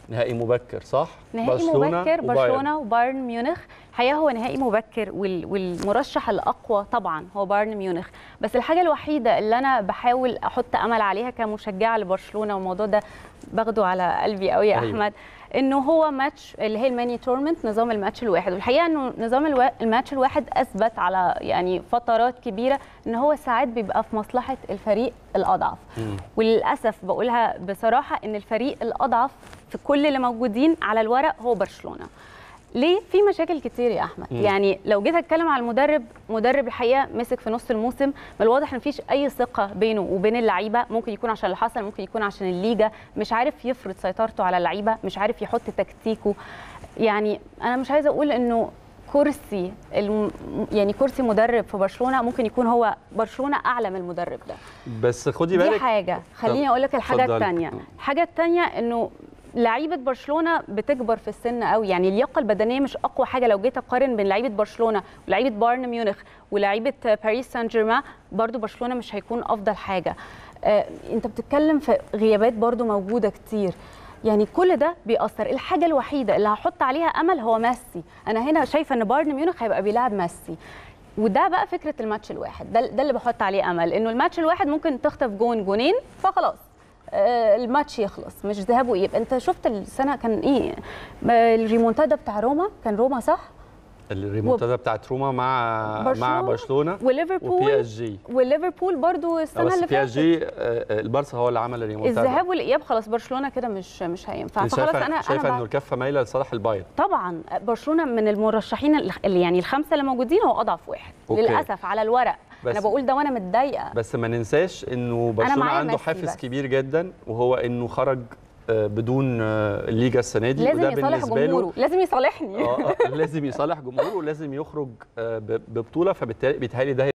نهائي مبكر صح نهائي برشلونة مبكر وبايرن. برشلونه وبايرن ميونخ الحقيقه هو نهائي مبكر وال- والمرشح الاقوى طبعا هو بايرن ميونخ بس الحاجه الوحيده اللي انا بحاول احط امل عليها كمشجعه لبرشلونه والموضوع ده باخده على قلبي قوي يا أيوة. احمد انه هو ماتش اللي هي الماني تورمنت نظام الماتش الواحد والحقيقه انه نظام الوا- الماتش الواحد اثبت على يعني فترات كبيره ان هو ساعات بيبقى في مصلحه الفريق الاضعف مم. وللاسف بقولها بصراحه ان الفريق الاضعف في كل اللي موجودين على الورق هو برشلونه ليه في مشاكل كتير يا احمد مم. يعني لو جيت اتكلم على المدرب مدرب الحقيقه مسك في نص الموسم من الواضح ان مفيش اي ثقه بينه وبين اللعيبه ممكن يكون عشان اللي حصل ممكن يكون عشان الليجا مش عارف يفرض سيطرته على اللعيبه مش عارف يحط تكتيكه يعني انا مش عايزه اقول انه كرسي الم... يعني كرسي مدرب في برشلونه ممكن يكون هو برشلونه اعلى من المدرب ده بس خدي دي بالك حاجه خليني اقول لك الحاجه اتفضلي. الثانيه الحاجه الثانيه انه لعيبه برشلونه بتكبر في السن قوي يعني اللياقه البدنيه مش اقوى حاجه لو جيت اقارن بين لعيبه برشلونه ولعيبه بايرن ميونخ ولعيبه باريس سان جيرمان برضو برشلونه مش هيكون افضل حاجه آه، انت بتتكلم في غيابات برضو موجوده كتير يعني كل ده بيأثر الحاجة الوحيدة اللي هحط عليها أمل هو ميسي أنا هنا شايفة أن بايرن ميونخ هيبقى بيلعب ميسي وده بقى فكرة الماتش الواحد ده, ده اللي بحط عليه أمل إنه الماتش الواحد ممكن تخطف جون جونين فخلاص آه، الماتش يخلص مش ذهاب واياب انت شفت السنه كان ايه آه، الريمونتادا بتاع روما كان روما صح الريمونتادا بتاعت روما مع برشلونة مع برشلونه وبي وليفربول اس جي وليفربول برضو السنه بس اللي بي اس فاتت جي آه، آه، البارسا هو اللي عمل الريمونتادا الذهاب والاياب خلاص برشلونه كده مش مش هينفع انت فخلاص شايفه انا شايفه انا انه مع- الكفه مايله لصالح البايرن طبعا برشلونه من المرشحين الخ- اللي يعني الخمسه اللي موجودين هو اضعف واحد أوكي. للاسف على الورق بس- انا بقول ده وانا متضايقه بس ما ننساش انه برشلونه معايا عنده ميسي حافز بس. كبير جدا وهو انه خرج آه، بدون آه، الليجا السنه دي لازم وده يصالح بالنسبه له جمهوره لازم يصالحني اه آه، لازم يصالح جمهوره ولازم يخرج آه، ب- ببطوله فبالتالي بيتهيألي ده